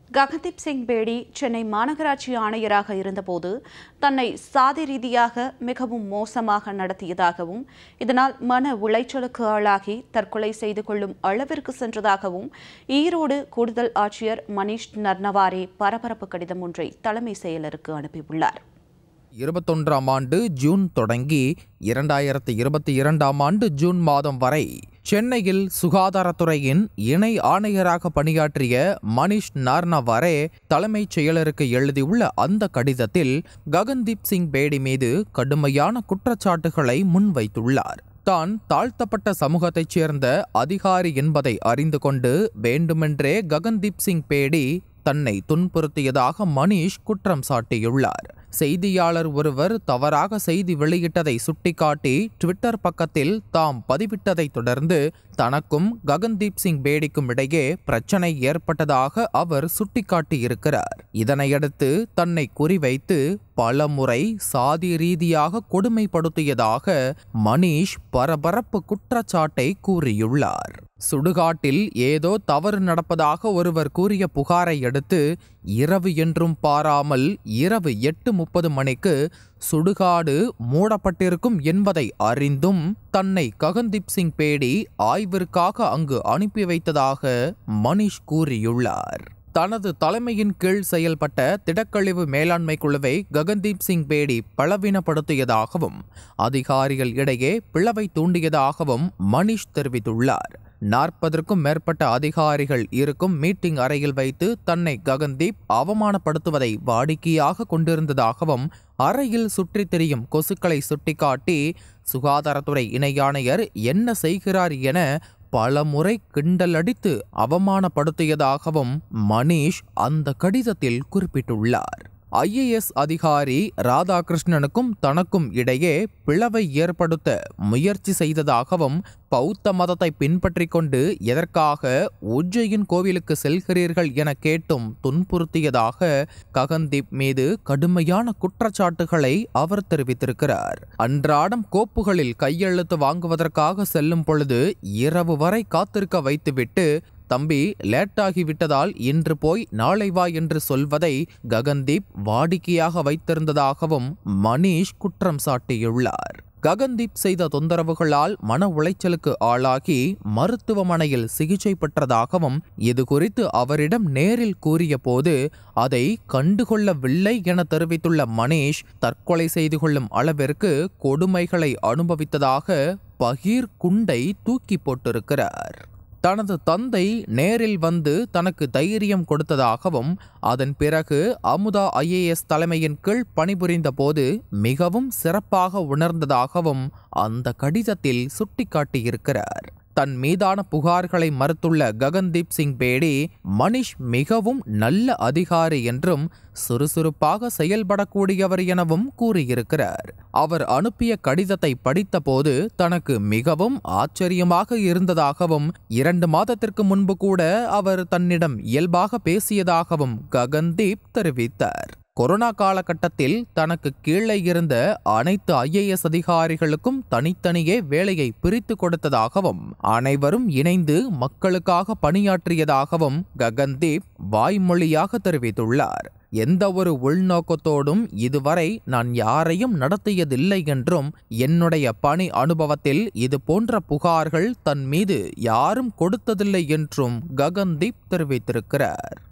ககன்தீப் சிங் பேடி சென்னை மாநகராட்சி ஆணையராக இருந்தபோது தன்னை சாதி ரீதியாக மிகவும் மோசமாக நடத்தியதாகவும் இதனால் மன உளைச்சலுக்கு ஆளாகி தற்கொலை செய்து கொள்ளும் அளவிற்கு சென்றதாகவும் ஈரோடு கூடுதல் ஆட்சியர் மணீஷ் நர்னவாரே பரபரப்பு கடிதம் ஒன்றை தலைமை செயலருக்கு அனுப்பியுள்ளார் இருபத்தொன்றாம் ஆண்டு ஜூன் தொடங்கி இரண்டாயிரத்து இருபத்தி இரண்டாம் ஆண்டு ஜூன் மாதம் வரை சென்னையில் சுகாதாரத்துறையின் இணை ஆணையராக பணியாற்றிய மணிஷ் நார்னவாரே தலைமைச் செயலருக்கு எழுதியுள்ள அந்த கடிதத்தில் ககன்தீப் சிங் பேடி மீது கடுமையான குற்றச்சாட்டுகளை முன்வைத்துள்ளார் தான் தாழ்த்தப்பட்ட சமூகத்தைச் சேர்ந்த அதிகாரி என்பதை அறிந்து கொண்டு வேண்டுமென்றே ககன்தீப் சிங் பேடி தன்னை துன்புறுத்தியதாக மணீஷ் குற்றம் சாட்டியுள்ளார் செய்தியாளர் ஒருவர் தவறாக செய்தி வெளியிட்டதை சுட்டிக்காட்டி ட்விட்டர் பக்கத்தில் தாம் பதிவிட்டதை தொடர்ந்து தனக்கும் ககன்தீப் சிங் பேடிக்கும் இடையே பிரச்சனை ஏற்பட்டதாக அவர் சுட்டிக்காட்டியிருக்கிறார் இதனையடுத்து தன்னை குறிவைத்து பல முறை சாதி ரீதியாக கொடுமைப்படுத்தியதாக மணீஷ் பரபரப்பு குற்றச்சாட்டை கூறியுள்ளார் சுடுகாட்டில் ஏதோ தவறு நடப்பதாக ஒருவர் கூறிய புகாரை அடுத்து இரவு என்றும் பாராமல் இரவு எட்டு முப்பது மணிக்கு சுடுகாடு மூடப்பட்டிருக்கும் என்பதை அறிந்தும் தன்னை ககன்தீப் சிங் பேடி ஆய்விற்காக அங்கு அனுப்பி வைத்ததாக மணிஷ் கூறியுள்ளார் தனது தலைமையின் கீழ் செயல்பட்ட திடக்கழிவு மேலாண்மை குழுவை ககன்தீப் சிங் பேடி பலவீனப்படுத்தியதாகவும் அதிகாரிகள் இடையே பிளவை தூண்டியதாகவும் மணிஷ் தெரிவித்துள்ளார் நாற்பதற்கும் மேற்பட்ட அதிகாரிகள் இருக்கும் மீட்டிங் அறையில் வைத்து தன்னை ககன்தீப் அவமானப்படுத்துவதை வாடிக்கையாக கொண்டிருந்ததாகவும் அறையில் சுற்றித் திரியும் கொசுக்களை சுட்டிக்காட்டி சுகாதாரத்துறை இணை ஆணையர் என்ன செய்கிறார் என பல முறை கிண்டலடித்து அவமானப்படுத்தியதாகவும் மணீஷ் அந்த கடிதத்தில் குறிப்பிட்டுள்ளார் ஐஏஎஸ் அதிகாரி ராதாகிருஷ்ணனுக்கும் தனக்கும் இடையே பிளவை ஏற்படுத்த முயற்சி செய்ததாகவும் பௌத்த மதத்தை பின்பற்றிக் கொண்டு எதற்காக உஜ்ஜயின் கோவிலுக்கு செல்கிறீர்கள் என கேட்டும் துன்புறுத்தியதாக ககன்தீப் மீது கடுமையான குற்றச்சாட்டுகளை அவர் தெரிவித்திருக்கிறார் அன்றாடம் கோப்புகளில் கையெழுத்து வாங்குவதற்காக செல்லும் பொழுது இரவு வரை காத்திருக்க வைத்துவிட்டு தம்பி லேட்டாகி விட்டதால் இன்று போய் நாளை வா என்று சொல்வதை ககன்தீப் வாடிக்கையாக வைத்திருந்ததாகவும் மணீஷ் குற்றம் சாட்டியுள்ளார் ககன்தீப் செய்த தொந்தரவுகளால் மன உளைச்சலுக்கு ஆளாகி மருத்துவமனையில் சிகிச்சை பெற்றதாகவும் இது குறித்து அவரிடம் நேரில் கூறியபோது அதை கண்டுகொள்ளவில்லை என தெரிவித்துள்ள மணீஷ் தற்கொலை செய்து கொள்ளும் அளவிற்கு கொடுமைகளை அனுபவித்ததாக பகீர் குண்டை தூக்கி போட்டிருக்கிறார் தனது தந்தை நேரில் வந்து தனக்கு தைரியம் கொடுத்ததாகவும் அதன் பிறகு அமுதா ஐஏஎஸ் தலைமையின் கீழ் பணிபுரிந்த போது மிகவும் சிறப்பாக உணர்ந்ததாகவும் அந்த கடிதத்தில் சுட்டிக்காட்டியிருக்கிறார் தன் மீதான புகார்களை மறுத்துள்ள ககன்தீப் சிங் பேடி மணிஷ் மிகவும் நல்ல அதிகாரி என்றும் சுறுசுறுப்பாக செயல்படக்கூடியவர் எனவும் கூறியிருக்கிறார் அவர் அனுப்பிய கடிதத்தை படித்தபோது தனக்கு மிகவும் ஆச்சரியமாக இருந்ததாகவும் இரண்டு மாதத்திற்கு முன்பு கூட அவர் தன்னிடம் இயல்பாக பேசியதாகவும் ககன்தீப் தெரிவித்தார் கொரோனா காலகட்டத்தில் தனக்கு கீழே இருந்த அனைத்து ஐஏஎஸ் அதிகாரிகளுக்கும் தனித்தனியே வேலையை பிரித்து கொடுத்ததாகவும் அனைவரும் இணைந்து மக்களுக்காக பணியாற்றியதாகவும் ககன்தீப் வாய்மொழியாக தெரிவித்துள்ளார் எந்த ஒரு உள்நோக்கத்தோடும் இதுவரை நான் யாரையும் நடத்தியதில்லை என்றும் என்னுடைய பணி அனுபவத்தில் இது போன்ற புகார்கள் தன் மீது யாரும் கொடுத்ததில்லை என்றும் ககன்தீப் தெரிவித்திருக்கிறார்